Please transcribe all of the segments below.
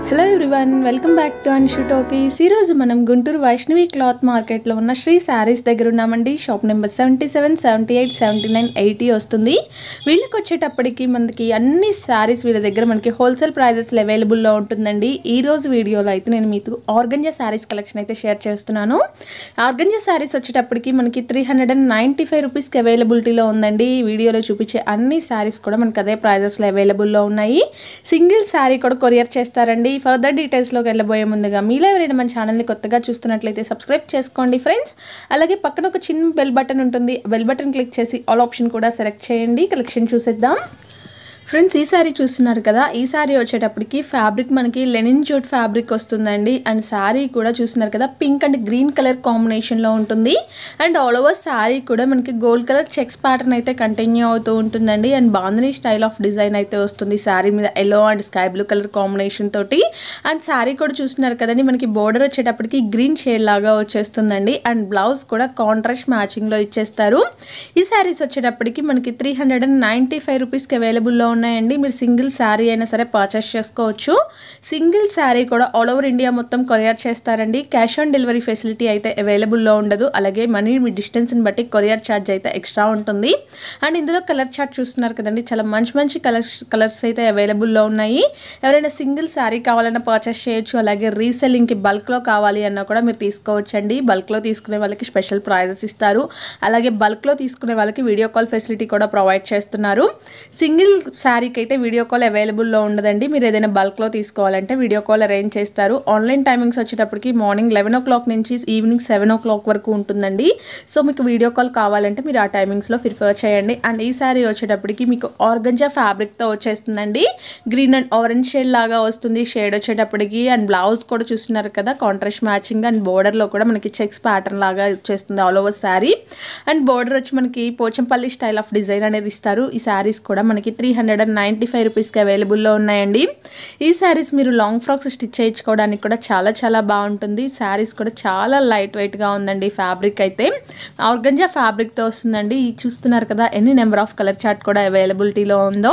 hello everyone welcome back to Anshu talkies ఈరోజు మనం Guntur Vaishnavi cloth మార్కెట్లో ఉన్న శ్రీ శారీస్ దగ్గర ఉన్నామండి shop number seventy seven seventy eight seventy nine eighty వస్తుంది వీళ్ళకి వచ్చేటప్పటికి మనకి అన్ని శారీస్ వీళ్ళ దగ్గర మనకి హోల్సేల్ ప్రైజెస్లో అవైలబుల్లో ఉంటుందండి ఈ రోజు వీడియోలో అయితే నేను మీకు ఆర్గంజా శారీస్ కలెక్షన్ అయితే షేర్ చేస్తున్నాను ఆర్గంజా శారీస్ వచ్చేటప్పటికి మనకి three hundred and ninety five రూపీస్కి అవైలబిలిటీలో ఉందండి ఈ వీడియోలో చూపించే అన్ని శారీస్ కూడా మనకి అదే ప్రైజెస్లో అవైలబుల్లో ఉన్నాయి సింగిల్ శారీ కూడా కొరియర్ చేస్తారండి ఫర్దర్ డీటెయిల్స్లోకి వెళ్ళబోయే ముందుగా మీలో ఎవరైనా మన ఛానల్ని కొత్తగా చూస్తున్నట్లయితే సబ్స్క్రైబ్ చేసుకోండి ఫ్రెండ్స్ అలాగే పక్కన ఒక చిన్న బెల్ బటన్ ఉంటుంది బెల్ బటన్ క్లిక్ చేసి ఆల్ ఆప్షన్ కూడా సెలెక్ట్ చేయండి కలెక్షన్ చూసేద్దాం ఫ్రెండ్స్ ఈ సారీ చూస్తున్నారు కదా ఈ సారీ వచ్చేటప్పటికి ఫ్యాబ్రిక్ మనకి లెనిన్ జూట్ ఫ్యాబ్రిక్ వస్తుందండి అండ్ శారీ కూడా చూస్తున్నారు కదా పింక్ అండ్ గ్రీన్ కలర్ కాంబినేషన్లో ఉంటుంది అండ్ ఆల్ ఓవర్ శారీ కూడా మనకి గోల్డ్ కలర్ చెక్స్ ప్యాటర్న్ అయితే కంటిన్యూ అవుతూ ఉంటుందండి and bandhani style of design అయితే వస్తుంది శారీ మీద yellow and sky blue colour combination తోటి అండ్ శారీ కూడా చూస్తున్నారు కదండి మనకి బోర్డర్ వచ్చేటప్పటికి గ్రీన్ షేడ్ లాగా వచ్చేస్తుందండి అండ్ బ్లౌజ్ కూడా కాంట్రాస్ట్ మ్యాచింగ్లో ఇచ్చేస్తారు ఈ శారీస్ వచ్చేటప్పటికి మనకి three hundred and ninety five రూపీస్కి అవైలబుల్లో ఉన్నాయండి మీరు సింగిల్ శారీ అయినా సరే పర్చేస్ చేసుకోవచ్చు సింగిల్ శారీ కూడా ఆల్ ఓవర్ ఇండియా మొత్తం కొరియర్ చేస్తారండి క్యాష్ ఆన్ డెలివరీ ఫెసిలిటీ అయితే అవైలబుల్లో ఉండదు అలాగే మనీ మీ డిస్టెన్స్ని బట్టి కొరియర్ ఛార్జ్ అయితే ఎక్స్ట్రా ఉంటుంది అండ్ ఇందులో కలర్ చార్ట్ చూస్తున్నారు కదండి చాలా మంచి మంచి కలర్స్ కలర్స్ అయితే అవైలబుల్లో ఉన్నాయి ఎవరైనా సింగిల్ శారీ కావాలన్నా పర్చేస్ చేయొచ్చు అలాగే రీసెల్లింగ్కి బల్క్లో కావాలి అన్నా కూడా మీరు తీసుకోవచ్చండి బల్క్లో తీసుకునే వాళ్ళకి స్పెషల్ ప్రైజెస్ ఇస్తారు అలాగే బల్క్లో తీసుకునే వాళ్ళకి వీడియో కాల్ ఫెసిలిటీ కూడా ప్రొవైడ్ చేస్తున్నారు సింగిల్ శారీకి అయితే వీడియో కాల్ అవైలబుల్లో ఉండదండి మీరు ఏదైనా బల్క్లో తీసుకోవాలంటే వీడియో కాల్ అరేంజ్ చేస్తారు ఆన్లైన్ టైమింగ్స్ వచ్చేటప్పటికి మార్నింగ్ లెవెన్ ఓ క్లాక్ నుంచి ఈవినింగ్ సెవెన్ ఓ క్లాక్ వరకు ఉంటుందండి సో మీకు వీడియో కాల్ కావాలంటే మీరు ఆ టైమింగ్స్లో ప్రిఫర్ చేయండి అండ్ ఈ శారీ వచ్చేటప్పటికి మీకు ఆర్గంజా ఫ్యాబ్రిక్తో వచ్చేస్తుందండి గ్రీన్ అండ్ ఆరెంజ్ షేడ్ లాగా వస్తుంది షేడ్ వచ్చేటప్పటికి అండ్ బ్లౌజ్ కూడా చూస్తున్నారు కదా కాంట్రాస్ట్ మ్యాచింగ్ అండ్ బోర్డర్లో కూడా మనకి చెక్స్ ప్యాటర్న్ లాగా వచ్చేస్తుంది all over sari and border వచ్చి మనకి పోచంపల్లి స్టైల్ ఆఫ్ డిజైన్ అనేది ఇస్తారు ఈ శారీస్ కూడా మనకి three hundred and ninety five రూపీస్కి అవైలబుల్లో ఉన్నాయండి ఈ శారీస్ మీరు లాంగ్ ఫ్రాక్స్ స్టిచ్ చేయించుకోవడానికి కూడా చాలా చాలా బాగుంటుంది శారీస్ కూడా చాలా లైట్ వెయిట్గా ఉందండి ఫ్యాబ్రిక్ అయితే ఆర్గంజా ఫ్యాబ్రిక్తో వస్తుందండి ఈ చూస్తున్నారు కదా ఎన్ని నెంబర్ ఆఫ్ కలర్ చార్ట్ కూడా అవైలబిలిటీలో ఉందో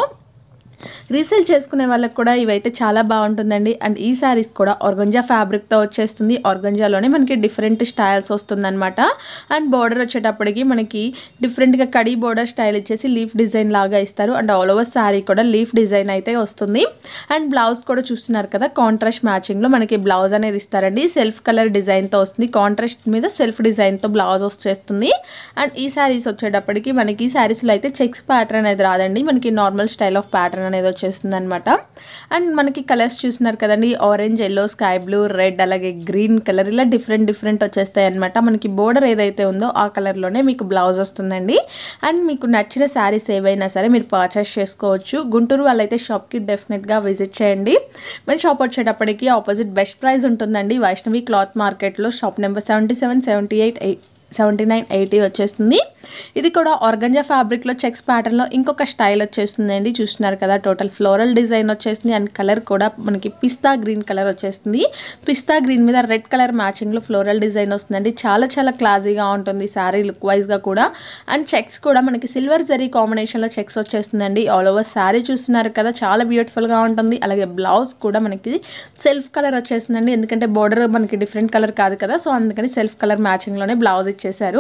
రీసేల్ చేసుకునే వాళ్ళకి కూడా ఇవైతే చాలా బాగుంటుందండి అండ్ ఈ శారీస్ కూడా ఆర్గంజా ఫ్యాబ్రిక్తో వచ్చేస్తుంది ఆర్గంజాలోనే మనకి డిఫరెంట్ స్టైల్స్ వస్తుందన్నమాట అండ్ బార్డర్ వచ్చేటప్పటికి మనకి డిఫరెంట్గా కడీ బోర్డర్ స్టైల్ ఇచ్చేసి లీఫ్ డిజైన్ లాగా ఇస్తారు అండ్ ఆల్ ఓవర్ శారీ కూడా లీఫ్ డిజైన్ అయితే వస్తుంది అండ్ బ్లౌజ్ కూడా చూస్తున్నారు కదా కాంట్రాస్ట్ మ్యాచింగ్లో మనకి బ్లౌజ్ అనేది ఇస్తారండి సెల్ఫ్ కలర్ డిజైన్తో వస్తుంది కాంట్రాస్ట్ మీద సెల్ఫ్ డిజైన్తో బ్లౌజ్ వచ్చేస్తుంది అండ్ ఈ శారీస్ వచ్చేటప్పటికి మనకి శారీస్లో అయితే చెక్స్ ప్యాటర్న్ అనేది రాదండి మనకి నార్మల్ స్టైల్ ఆఫ్ ప్యాటర్న్ అనేది వచ్చేస్తుంది అనమాట అండ్ మనకి కలర్స్ చూస్తున్నారు కదండి orange yellow sky blue red అలాగే గ్రీన్ కలర్ ఇలా డిఫరెంట్ డిఫరెంట్ వచ్చేస్తాయి అనమాట మనకి బోర్డర్ ఏదైతే ఉందో ఆ కలర్లోనే మీకు బ్లౌజ్ వస్తుందండి అండ్ మీకు నచ్చిన శారీస్ ఏవైనా సరే మీరు పర్చేస్ చేసుకోవచ్చు గుంటూరు వాళ్ళైతే షాప్కి డెఫినెట్గా విజిట్ చేయండి మన షాప్ వచ్చేటప్పటికి ఆపోజిట్ బెస్ట్ ప్రైస్ ఉంటుందండి వైష్ణవి క్లాత్ మార్కెట్లో shop number seventy seven seventy eight eight seventy nine eighty వచ్చేస్తుంది ఇది కూడా ఆర్గంజా ఫ్యాబ్రిక్లో చెక్స్ ప్యాటర్న్లో ఇంకొక స్టైల్ వచ్చేస్తుందండి చూస్తున్నారు కదా టోటల్ ఫ్లోరల్ డిజైన్ వచ్చేస్తుంది అండ్ కలర్ కూడా మనకి పిస్తా గ్రీన్ కలర్ వచ్చేస్తుంది పిస్తా గ్రీన్ మీద రెడ్ కలర్ మ్యాచింగ్లో ఫ్లోరల్ డిజైన్ వస్తుందండి చాలా చాలా క్లాజీగా ఉంటుంది శారీ లుక్ వైజ్గా కూడా అండ్ చెక్స్ కూడా మనకి సిల్వర్ జరీ కాంబినేషన్లో చెక్స్ వచ్చేస్తుందండి ఆల్ ఓవర్ శారీ చూస్తున్నారు కదా చాలా బ్యూటిఫుల్గా ఉంటుంది అలాగే బ్లౌజ్ కూడా మనకి సెల్ఫ్ కలర్ వచ్చేస్తుందండి ఎందుకంటే బోర్డర్ మనకి డిఫరెంట్ కలర్ కాదు కదా సో అందుకని సెల్ఫ్ కలర్ మ్యాచింగ్లోనే బ్లౌజ్ ఇచ్చేసారు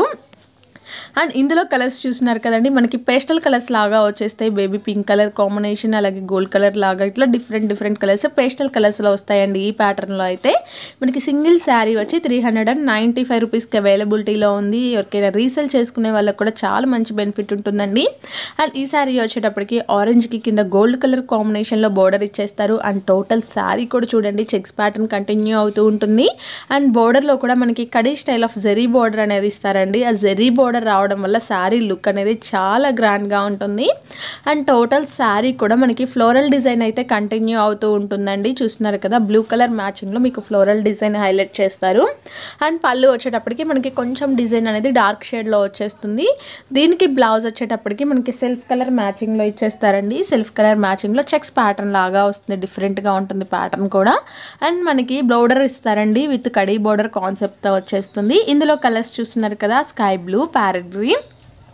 అండ్ ఇందులో కలర్స్ చూస్తున్నారు కదండి మనకి పేస్టల్ కలర్స్ లాగా వచ్చేస్తాయి బేబీ పింక్ కలర్ కాంబినేషన్ అలాగే గోల్డ్ కలర్ లాగా ఇట్లా డిఫరెంట్ డిఫరెంట్ కలర్స్ పేస్టల్ కలర్స్లో వస్తాయండి ఈ ప్యాటర్న్లో అయితే మనకి సింగిల్ శారీ వచ్చి three hundred and ninety five రూపీస్కి అవైలబిలిటీలో ఉంది ఎవరికైనా రీసేల్ చేసుకునే వాళ్ళకి కూడా చాలా మంచి బెనిఫిట్ ఉంటుందండి అండ్ ఈ శారీ వచ్చేటప్పటికి ఆరెంజ్కి కింద గోల్డ్ కలర్ కాంబినేషన్లో బోర్డర్ ఇచ్చేస్తారు అండ్ టోటల్ శారీ కూడా చూడండి చెక్స్ ప్యాటర్న్ కంటిన్యూ అవుతూ ఉంటుంది అండ్ బోర్డర్లో కూడా మనకి కడీ స్టైల్ ఆఫ్ జెరీ బోర్డర్ అనేది ఇస్తారండి ఆ జెరీ బోర్డర్ రావడం వల్ల శారీ లుక్ అనేది చాలా గ్రాండ్గా ఉంటుంది అండ్ టోటల్ శారీ కూడా మనకి ఫ్లోరల్ డిజైన్ అయితే కంటిన్యూ అవుతూ ఉంటుందండి చూస్తున్నారు కదా బ్లూ కలర్ మ్యాచింగ్లో మీకు ఫ్లోరల్ డిజైన్ హైలైట్ చేస్తారు అండ్ పళ్ళు వచ్చేటప్పటికి మనకి కొంచెం డిజైన్ అనేది డార్క్ షేడ్లో వచ్చేస్తుంది దీనికి బ్లౌజ్ వచ్చేటప్పటికి మనకి సెల్ఫ్ కలర్ మ్యాచింగ్లో ఇచ్చేస్తారండి సెల్ఫ్ కలర్ మ్యాచింగ్లో చెక్స్ ప్యాటర్న్ లాగా వస్తుంది డిఫరెంట్గా ఉంటుంది ప్యాటర్న్ కూడా అండ్ మనకి బోర్డర్ ఇస్తారండి విత్ కడీ బోర్డర్ కాన్సెప్ట్తో వచ్చేస్తుంది ఇందులో కలర్స్ చూస్తున్నారు కదా sky blue parrot green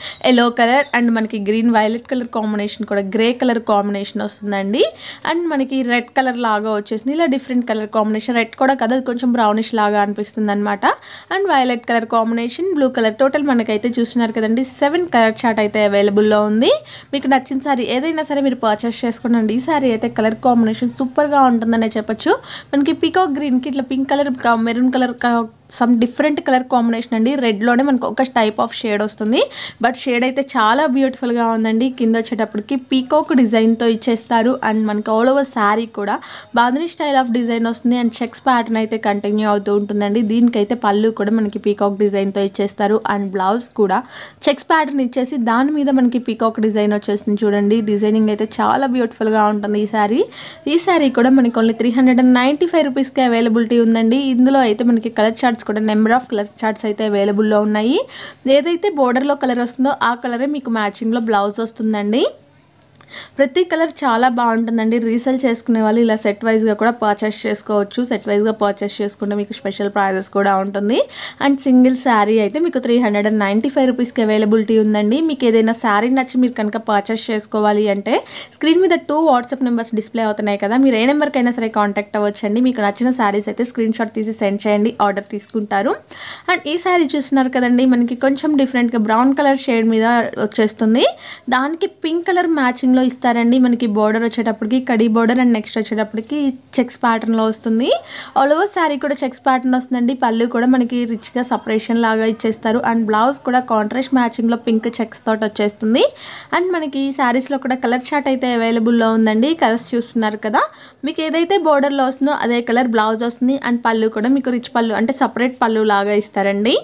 yellow colour and మనకి గ్రీన్ వైలెట్ కలర్ కాంబినేషన్ కూడా గ్రే కలర్ కాంబినేషన్ వస్తుందండి అండ్ మనకి రెడ్ కలర్ లాగా వచ్చేసింది ఇలా డిఫరెంట్ కలర్ కాంబినేషన్ రెడ్ కూడా కదా అది కొంచెం బ్రౌనిష్ లాగా అనిపిస్తుంది అనమాట and violet colour combination blue colour total మనకైతే చూస్తున్నారు కదండి సెవెన్ కలర్ చార్ట్ అయితే అవైలబుల్లో ఉంది మీకు నచ్చిన సారీ ఏదైనా సరే మీరు పర్చేస్ చేసుకోండి ఈ సారీ అయితే కలర్ కాంబినేషన్ సూపర్గా ఉంటుందనే చెప్పొచ్చు మనకి పీకాక్ గ్రీన్కి ఇట్లా pink colour maroon colour some different colour combination అండి రెడ్లోనే మనకు ఒక టైప్ ఆఫ్ షేడ్ వస్తుంది బట్ షేడ్ అయితే చాలా బ్యూటిఫుల్గా ఉందండి కింద వచ్చేటప్పటికి పీకాక్ డిజైన్తో ఇచ్చేస్తారు అండ్ మనకి ఆల్ ఓవర్ శారీ కూడా బాంధనీ స్టైల్ ఆఫ్ డిజైన్ వస్తుంది అండ్ చెక్స్ ప్యాటర్న్ అయితే కంటిన్యూ అవుతూ ఉంటుందండి దీనికైతే పళ్ళు కూడా మనకి పీకాక్ డిజైన్తో ఇచ్చేస్తారు అండ్ బ్లౌజ్ కూడా చెక్స్ ప్యాటర్న్ ఇచ్చేసి దాని మీద మనకి పీకాక్ డిజైన్ వచ్చేస్తుంది చూడండి డిజైనింగ్ అయితే చాలా బ్యూటిఫుల్గా ఉంటుంది ఈ శారీ ఈ శారీ కూడా మనకి only three hundred and ninety five రూపీస్కి అవైలబిలిటీ ఉందండి ఇందులో అయితే మనకి కలర్ చార్ట్స్ కూడా నెంబర్ ఆఫ్ కలర్ చార్ట్స్ అయితే అవైలబుల్లో ఉన్నాయి ఏదైతే బోర్డర్లో కలర్ వస్తుందో ఆ కలరే మీకు మ్యాచింగ్లో బ్లౌజ్ వస్తుందండి ప్రతి కలర్ చాలా బాగుంటుందండి రీసేల్ చేసుకునే వాళ్ళు ఇలా సెట్ వైజ్గా కూడా పర్చేస్ చేసుకోవచ్చు సెట్ వైజ్గా పర్చేస్ చేసుకుంటే మీకు స్పెషల్ ప్రైజెస్ కూడా ఉంటుంది అండ్ సింగిల్ శారీ అయితే మీకు three hundred and ninety five రూపీస్కి అవైలబిలిటీ ఉందండి మీకు ఏదైనా శారీ నచ్చి మీరు కనుక పర్చేస్ చేసుకోవాలి అంటే స్క్రీన్ మీద టూ వాట్సాప్ నెంబర్స్ డిస్ప్లే అవుతున్నాయి కదా మీరు ఏ నెంబర్కైనా సరే కాంటాక్ట్ అవ్వచ్చండి మీకు నచ్చిన శారీస్ అయితే స్క్రీన్ షాట్ తీసి సెండ్ చేయండి ఆర్డర్ తీసుకుంటారు అండ్ ఈ శారీ చూస్తున్నారు కదండి మనకి కొంచెం డిఫరెంట్గా బ్రౌన్ కలర్ షేడ్ మీద వచ్చేస్తుంది దానికి పింక్ కలర్ మ్యాచింగ్లో ఇస్తారండి మనకి బోర్డర్ వచ్చేటప్పటికి కడీ బోర్డర్ అండ్ నెక్స్ట్ వచ్చేటప్పటికి చెక్స్ ప్యాటర్న్లో వస్తుంది ఆల్ ఓవర్ శారీ కూడా చెక్స్ ప్యాటర్న్ వస్తుందండి పళ్ళు కూడా మనకి రిచ్గా సపరేషన్ లాగా ఇచ్చేస్తారు అండ్ బ్లౌజ్ కూడా కాంట్రాస్ట్ మ్యాచింగ్లో పింక్ చెక్స్ తోటి వచ్చేస్తుంది అండ్ మనకి ఈ శారీస్లో కూడా కలర్ చార్ట్ అయితే అవైలబుల్లో ఉందండి కలర్స్ చూస్తున్నారు కదా మీకు ఏదైతే బోర్డర్లో వస్తుందో అదే కలర్ బ్లౌజ్ వస్తుంది అండ్ పళ్ళు కూడా మీకు రిచ్ పళ్ళు అంటే సపరేట్ పళ్ళు లాగా ఇస్తారండి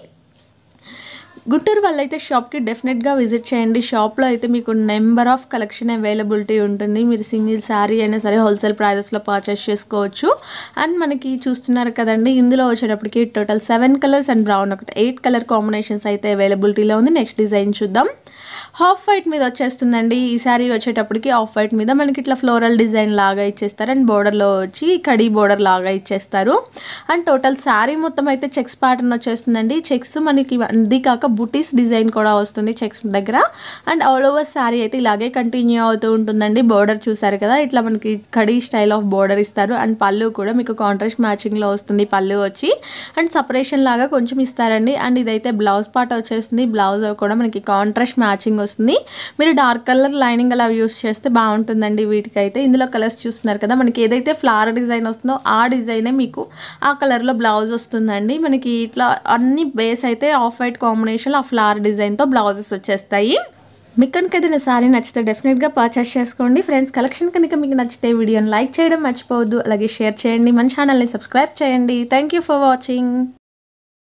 గుంటూరు వాళ్ళు అయితే షాప్కి డెఫినెట్గా విజిట్ చేయండి షాప్లో అయితే మీకు నెంబర్ ఆఫ్ కలెక్షన్ అవైలబిలిటీ ఉంటుంది మీరు సింగిల్ శారీ అయినా సరే హోల్సేల్ ప్రైజెస్లో పర్చేస్ చేసుకోవచ్చు అండ్ మనకి చూస్తున్నారు కదండి ఇందులో వచ్చేటప్పటికి total seven colours and brown ఒకటి ఎయిట్ కలర్ కాంబినేషన్స్ అయితే అవైలబిలిటీలో ఉంది నెక్స్ట్ డిజైన్ చూద్దాం హాఫ్ వైట్ మీద వచ్చేస్తుందండి ఈ శారీ వచ్చేటప్పటికి హాఫ్ వైట్ మీద మనకి ఇట్లా ఫ్లోరల్ డిజైన్ లాగా ఇచ్చేస్తారు అండ్ బోర్డర్లో వచ్చి కడీ బోర్డర్ లాగా ఇచ్చేస్తారు అండ్ టోటల్ శారీ మొత్తం అయితే చెక్స్ ప్యాటర్న్ వచ్చేస్తుందండి చెక్స్ మనకి అది కాక బుటీస్ డిజైన్ కూడా వస్తుంది చెక్స్ దగ్గర అండ్ ఆల్ ఓవర్ శారీ అయితే ఇలాగే కంటిన్యూ అవుతూ ఉంటుందండి బోర్డర్ చూసారు కదా ఇట్లా మనకి కడీ స్టైల్ ఆఫ్ బోర్డర్ ఇస్తారు అండ్ పళ్ళు కూడా మీకు కాంట్రాస్ట్ మ్యాచింగ్లో వస్తుంది పళ్ళు వచ్చి అండ్ సపరేషన్ లాగా కొంచెం ఇస్తారండి అండ్ ఇదైతే బ్లౌజ్ పార్ట్ వచ్చేస్తుంది బ్లౌజ్ కూడా మనకి కాంట్రాస్ట్ మ్యాచింగ్ వస్తుంది మీరు డార్క్ కలర్ లైనింగ్ అలా యూస్ చేస్తే బాగుంటుందండి వీటికైతే ఇందులో కలర్స్ చూస్తున్నారు కదా మనకి ఏదైతే ఫ్లవర్ డిజైన్ వస్తుందో ఆ డిజైనే మీకు ఆ కలర్లో బ్లౌజ్ వస్తుందండి మనకి ఇట్లా అన్ని బేస్ అయితే ఆఫ్ వైట్ కాంబినేషన్ ఆ ఫ్లవర్ డిజైన్తో బ్లౌజెస్ వచ్చేస్తాయి మీకు కనుక ఏదైనా సారీ నచ్చితే డెఫినెట్గా పర్చేస్ చేసుకోండి ఫ్రెండ్స్ కలెక్షన్ కనుక మీకు నచ్చితే వీడియోని లైక్ చేయడం మర్చిపోవద్దు అలాగే షేర్ చేయండి మన ఛానల్ని సబ్స్క్రైబ్ చేయండి థ్యాంక్ యూ ఫర్ వాచింగ్